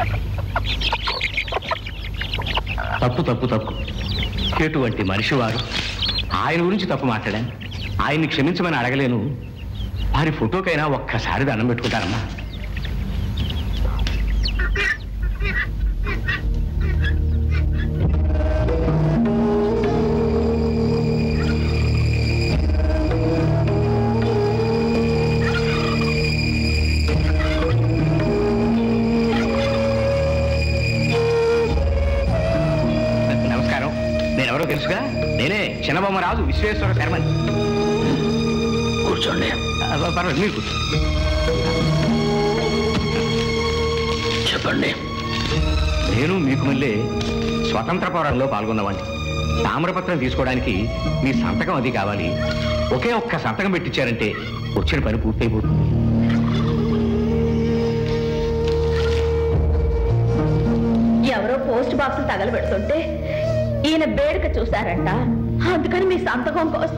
తప్పు తప్పు తప్పు ఎటువంటి మనిషి వారు ఆయన గురించి తప్పు మాట్లాడాను ఆయన్ని క్షమించమని అడగలేను వారి ఫోటోకైనా ఒక్కసారి దండం పెట్టుకుంటారమ్మా నమస్కారం నేనెవరో తెలుసుగా నేనే చిన్నబొమ్మ రాజు విశ్వేశ్వర శర్మని కూర్చోండి ఆ, పర్వాలేదు మీరు కూర్చో. చెప్పండి నేను మీకు మళ్ళీ స్వతంత్ర పోరాటంలో పాల్గొన్నవాడిని తామ్రపత్రం తీసుకోవడానికి మీ సంతకం అది కావాలి ఒకే ఒక్క సంతకం పెట్టించారంటే వచ్చిన పని పూర్తయిపోతుంది ఎవరో పోస్ట్ బాక్స్ తగలబెడుతుంటే ఈయన బేడుక చూశారంట అందుకని మీ సంతకం కోసం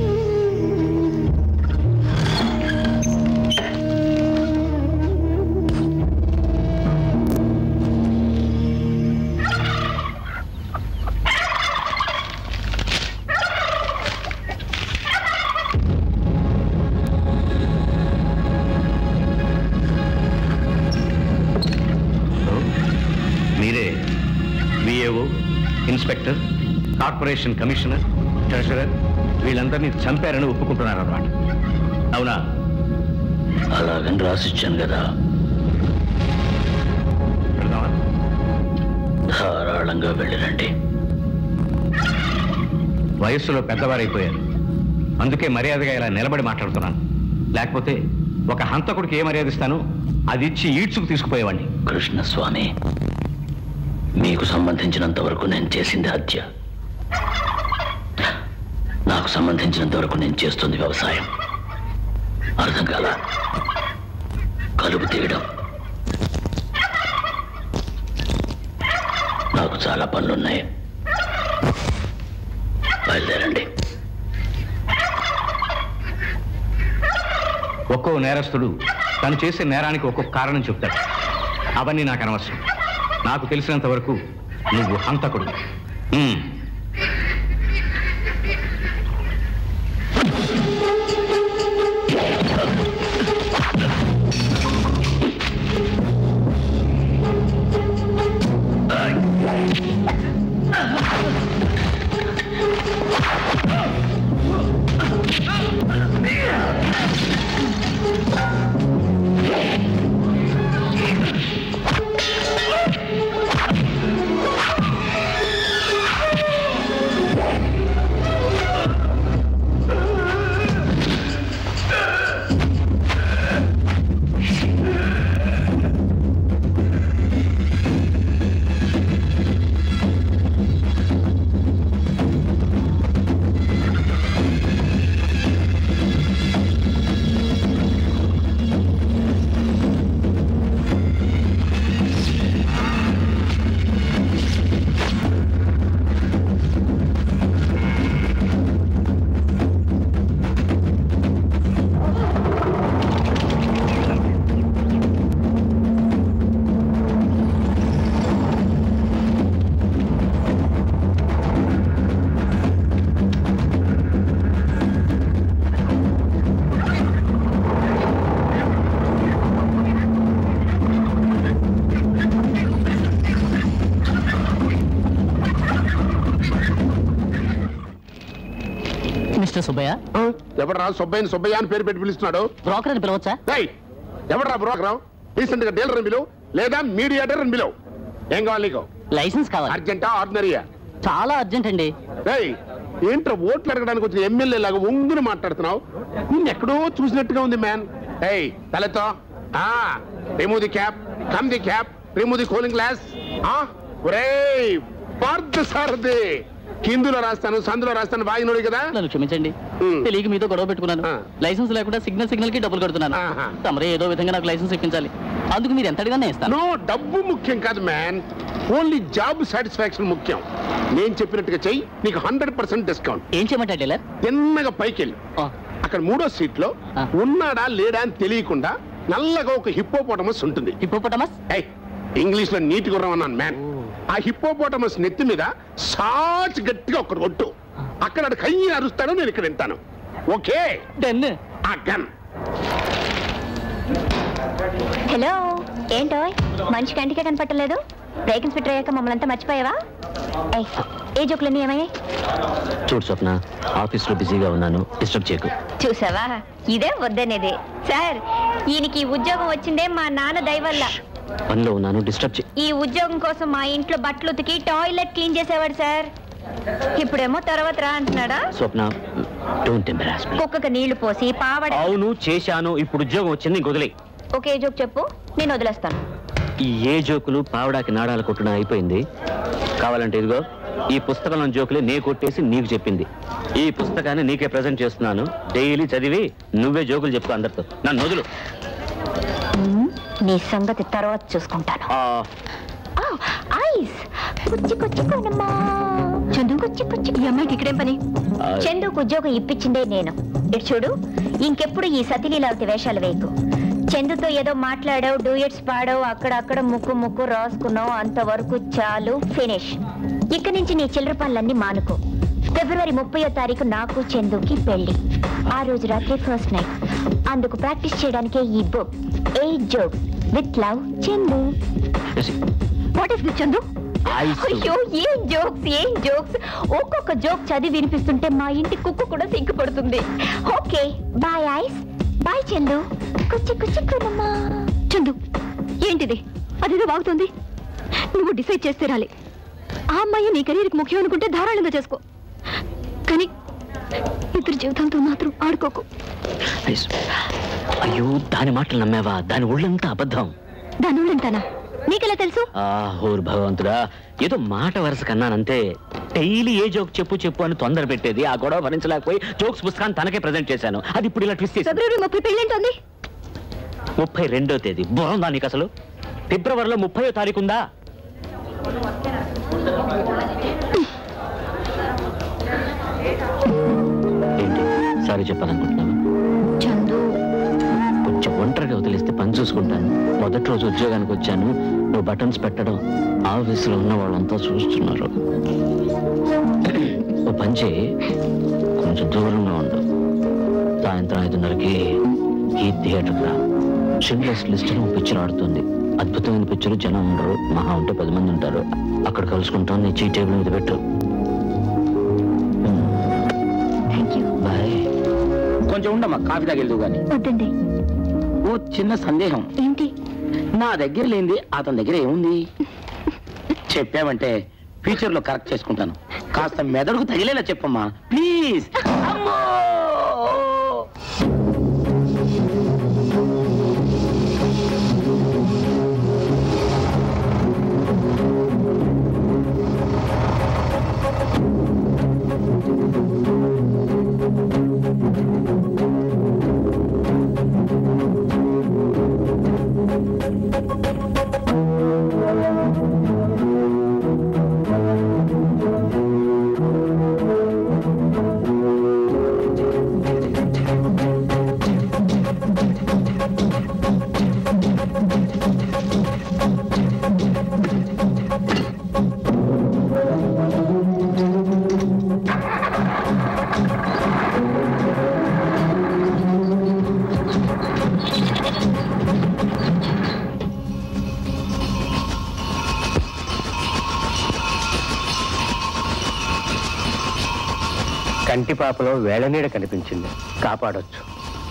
సో, మీరే VAO inspector corporation commissioner treasurer వీళ్ళందరినీ చంపారని ఒప్పుకుంటున్నారు అన్నమాట అవునా అలాగని రాసిచ్చాను కదా పెడదామా ధారాళంగా వెళ్ళిరండి వయస్సులో పెద్దవారైపోయారు అందుకే మర్యాదగా ఇలా నిలబడి మాట్లాడుతున్నాను లేకపోతే ఒక హంతకుడికి ఏ మర్యాద ఇస్తాను అది ఇచ్చి ఈడ్చుకు తీసుకుపోయేవాడిని కృష్ణస్వామి మీకు సంబంధించినంత వరకు నేను చేసింది హత్య నాకు సంబంధించినంత వరకు నేను చేస్తుంది వ్యవసాయం అర్థం కాల కలుపు తీయడం నాకు చాలా పనులున్నాయి బయలుదేరండి ఒక్కో నేరస్తుడు తను చేసే నేరానికి ఒక్కొక్క కారణం చెప్తాడు అవన్నీ నాకు అనవసరం నాకు తెలిసినంత వరకు నువ్వు హంతకుడు ఉమ్. మిస్టర్ సుబ్బయ్య ఎవడరా సుబ్బయ్య సుబ్బయ్య అని పేరు పెట్టి పిలుస్తున్నాడు బ్రోకర్ అని పిలవచ్చా ఏయ్, ఎవడరా బ్రోకరం రీసెంట్ గా డీలర్ అని పిలువు లేదా మీడియేటర్ అని పిలువు ఏం కావాలి నీకు లైసెన్స్ కావాలి అర్జెంటా ఆర్డినరీయా చాలా అర్జెంట్ అండి ఏయ్ ఏంట్రా ఓట్లు అడగడానికి వచ్చిన ఎమ్మెల్యే లాగా ఒంగుని మాట్లాడుతున్నావు నిన్ను ఎక్కడో చూసినట్టుగా ఉంది మ్యాన్ ఏయ్ తలెత్తో ఆ remove the cap come the cap remove the cooling glass ఆ ఒరేయ్ పార్థ సారథి కిందులో రాస్తాను సందులో రాస్తాను బాగినోడు కదా నన్ను క్షమించండి Hmm. తెలియక మీతో గొడవ పెట్టుకున్నాను ఆ. లైసెన్స్ లేకుండా సిగ్నల్ సిగ్నల్ కి డబ్బులు కడుతున్నాను ఆహా. తమరే ఏదో విధంగా నాకు లైసెన్స్ ఇప్పించాలి అందుకు మీరు ఎంత అడిగినా నేను ఇస్తాను నో డబ్బు ముఖ్యం కాదు మ్యాన్ ఓన్లీ జాబ్ సాటిస్ఫాక్షన్ ముఖ్యం నేను చెప్పినట్టుగా చెయ్యి నీకు హండ్రెడ్ పర్సెంట్ డిస్కౌంట్ ఏం చేయమంటారు డీలర్ తిన్నగా పైకి వెళ్ళి ఆ, అక్కడ మూడో సీట్ లో ఆ. ఉన్నాడా లేడా అని తెలియకుండా నల్లగా ఒక హిప్పోపోటమస్ ఉంటుంది హిప్పోపటమస్ ఏయ్ ఇంగ్లీష్ లో నీటి గుర్రం అన్నాను మ్యాన్ ఆ హిప్పోపోటమస్ నెత్తి మీద సాచ్ గట్టిగా ఒక రొట్టు అక్కడ ఆడు కయ్యి అరుస్తాడు నేను ఇక్కడ వింటాను ఓకే డెన్ ఆ గన్ హలో ఏంటో మంచి కంటికే కనపట్టలేదు బ్రేక్ ఇన్స్పెక్టర్ అయ్యాక మమ్మల్ని అంతా మర్చిపోయావా ఏయ్, ఏ జోకులన్నీ ఏమయ్యాయి చూడు స్వప్న ఆఫీస్లో బిజీగా ఉన్నాను డిస్టర్బ్ చేయకు చూసావా ఇదే వద్దనేది సార్ ఈయనకి ఈ ఉద్యోగం వచ్చిందే మా నాన్న దయ వల్ల పనిలో ఉన్నాను డిస్టర్బ్ చే ఈ ఉద్యోగం కోసం మా ఇంట్లో బట్టలు ఉతికి టాయిలెట్ క్లీన్ చేసేవాడు సార్ ఇప్పుడేమో తర్వాత రా అంటున్నాడా స్వప్న డోంట్ ఎంబరాస్ మీ కుక్కకి నీళ్లు పోసి పావడ అవును చేశాను ఇప్పుడు ఉద్యోగం వచ్చింది ఇంక వదిలే ఒకే జోక్ చెప్పు నేను వదిలేస్తాను ఈ ఏ జోకులు పావడాకి నాడాలు కొట్టడం అయిపోయింది కావాలంటే ఇదిగో ఈ పుస్తకంలో జోకులే నే కొట్టేసి నీకు చెప్పింది ఈ పుస్తకాన్ని నీకే ప్రజెంట్ చేస్తున్నాను డైలీ చదివి నువ్వే జోకులు చెప్పు అందరితో నన్ను వదులు మ్మ్, నీ సంగతి తర్వాత చూసుకుంటాను ఆ, ఐస్ కుచ్చి కుచ్చి కొనమ్మా చందు కుచ్చి కుచ్చి ఈ అమ్మాయికి ఇక్కడేం పని ఆ. చందుకు ఉద్యోగం ఇప్పించిందే నేను ఇటు చూడు ఇంకెప్పుడు ఈ సతిలీలావతి వేషాలు వేయకు చందుతో ఏదో మాట్లాడావు డూయట్స్ పాడావు అక్కడ అక్కడ ముక్కు ముక్కు రాసుకున్నావు అంతవరకు చాలు ఫినిష్ ఇక నుంచి నీ చిల్లర పనులన్నీ మానుకో ఫిబ్రవరి ముప్పయో తారీఖు నాకు చందుకి పెళ్లి ఆ రోజు రాత్రి ఫస్ట్ నైట్ అందుకు ప్రాక్టీస్ చేయడానికే ఈ book a joke with love Chandu చూసి, వాట్ ఇస్ దిస్ చందు ఐస్. అయ్యో ఏం జోక్స్ ఏం జోక్స్ ఒక్కొక్క జోక్ చదివి వినిపిస్తుంటే మా ఇంటి కుక్క కూడా సిగ్గుపడుతుంది ఓకే బాయ్ ఐస్ బాయ్ చందు కుచ్చి కుచ్చి కునమ్మా చందు ఏంటిది అదేదో వాగుతుంది నువ్వు డిసైడ్ చేస్తే రాలి ఆ అమ్మాయి నీ కెరీర్కి ముఖ్యం అనుకుంటే ధారాళంగా చేసుకో కానీ ఇద్దరు జీవితంతో మాత్రం ఆడుకోకు ఐస్. అయ్యో దాని మాటలు నమ్మావా దాని ఒళ్ళంతా అబద్ధం దాని ఊళ్ళంటానా నీకెలా తెలుసు ఆ హోర్ భగవంతుడా ఏదో మాట వరుస కన్నానంతే డైలీ ఏ జోక్ చెప్పు చెప్పు అని తొందర పెట్టేది ఆ గొడవ భరించలేకపోయి జోక్స్ పుస్తకాన్ని తనకే ప్రజెంట్ చేశాను అది ఇప్పుడు ఇలా ట్విస్ట్ చేసి ఫిబ్రవరి ముప్పై పెళ్ళేంటోంది ముప్పై రెండో తేదీ బుర్రందా నీకు అసలు ఫిబ్రవరిలో ముప్పయో తారీఖు ఉందా ఏంటి సారీ చెప్పాలనుకుంటున్నాను చందు కొంచెం ఒంటరిగా వదిలేస్తే పని చూసుకుంటాను మొదటి రోజు ఉద్యోగానికి వచ్చాను నువ్వు బటన్స్ పెట్టడం ఆఫీసులో ఉన్న వాళ్ళంతా చూస్తున్నారు ఓ పని చేయి కొంచెం దూరంగా ఉండు సాయంత్రం ఐదున్నరకి ఈ థియేటర్కి రా షింగ్లెస్ లిస్ట్ అని పిక్చర్ ఆడుతుంది అద్భుతమైన పిక్చర్ జనం ఉండరు మహా ఉంటే పది మంది ఉంటారు అక్కడ కలుసుకుంటాం నీ చీ టేబుల్ మీద పెట్టు థ్యాంక్ యూ బాయ్ కొంచెం ఉండమ్మా కాఫీ తాగెళ్దు గాని వద్దండి ఓ చిన్న సందేహం ఏంటి నా దగ్గర లేనిది అతని దగ్గర ఏముంది చెప్పావంటే ఫ్యూచర్ లో కరెక్ట్ చేసుకుంటాను కాస్త మెదడుకు తగిలేలా చెప్పమ్మా ప్లీజ్ అమ్మో కంటి పాపలో వేళనీడ కనిపించింది కాపాడొచ్చు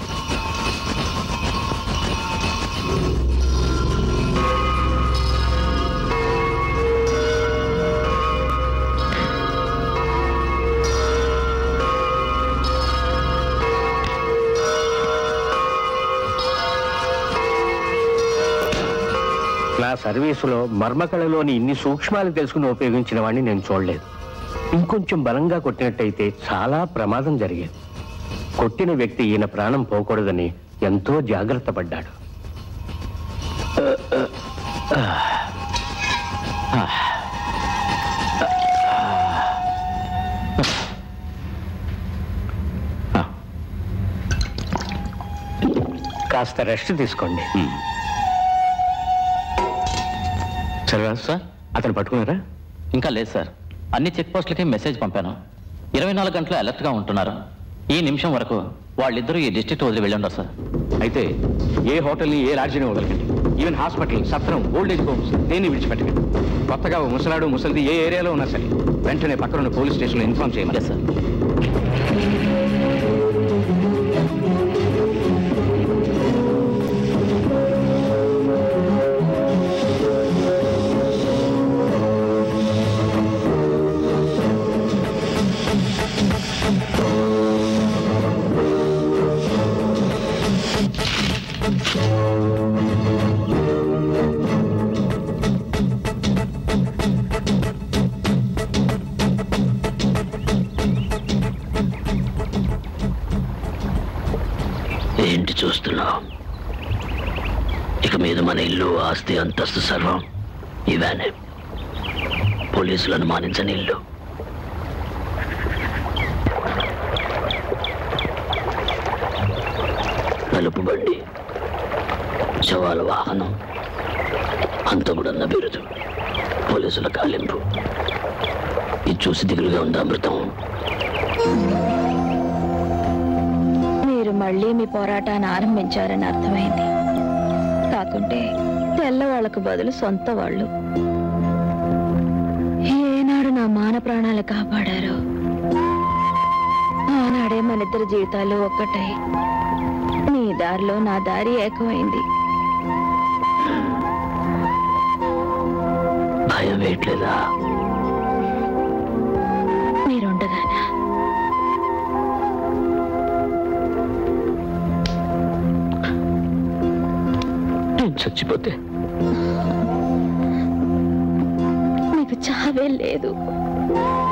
నా సర్వీసులో మర్మకళలోని ఇన్ని సూక్ష్మాలు తెలుసుకుని ఉపయోగించిన వాడిని నేను చూడలేదు ఇంకొంచెం బలంగా కొట్టినట్టయితే చాలా ప్రమాదం జరిగేది కొట్టిన వ్యక్తి ఈయన ప్రాణం పోకూడదని ఎంతో జాగ్రత్త పడ్డాడు కాస్త రెస్ట్ తీసుకోండి సరే సార్ అతను పట్టుకున్నారా ఇంకా లేదు సార్ అన్ని చెక్ పోస్టులకి మెసేజ్ పంపాను ఇరవై నాలుగు గంటలు అలర్ట్గా ఉంటున్నారు ఈ నిమిషం వరకు వాళ్ళిద్దరూ ఈ డిస్ట్రిక్ట్ వదిలి వెళ్ళి ఉండరు సార్ అయితే ఏ హోటల్ని ఏ లాడ్జిని వదలకండి ఈవెన్ హాస్పిటల్ సత్రం ఓల్డ్ ఏజ్ హోమ్స్ దేన్ని విడిచిపెట్టకండి కొత్తగా ఓ ముసలాడు ముసలిది ఏ ఏరియాలో ఉన్నా సరే వెంటనే పక్కన ఉన్న పోలీస్ స్టేషన్లో ఇన్ఫార్మ్ చేయండి సార్ ఏంటి చూస్తున్నావు ఇక మీద మన ఇల్లు ఆస్తి అంతస్తు సర్వం ఇవానే పోలీసులను మానించని ఇల్లు నలుపు బండి శవాల వాహనం హంతకుడన్న బిరుదు పోలీసుల కాలింపు ఇది చూసి దిగులుగా ఉంది అమృతం మీరు మళ్ళీ మీ పోరాటాన్ని ఆరంభించారని అర్థమైంది కాకుంటే తెల్లవాళ్లకు బదులు సొంత వాళ్ళు ఏనాడు నా మాన ప్రాణాలు కాపాడారు ఆనాడే మన ఇద్దరి జీవితాలు ఒక్కటై నీ దారిలో నా దారి ఏకమైంది భయం వేయట్లేదా మీరుండగానా నేను చచ్చిపోతే మీకు చావే లేదు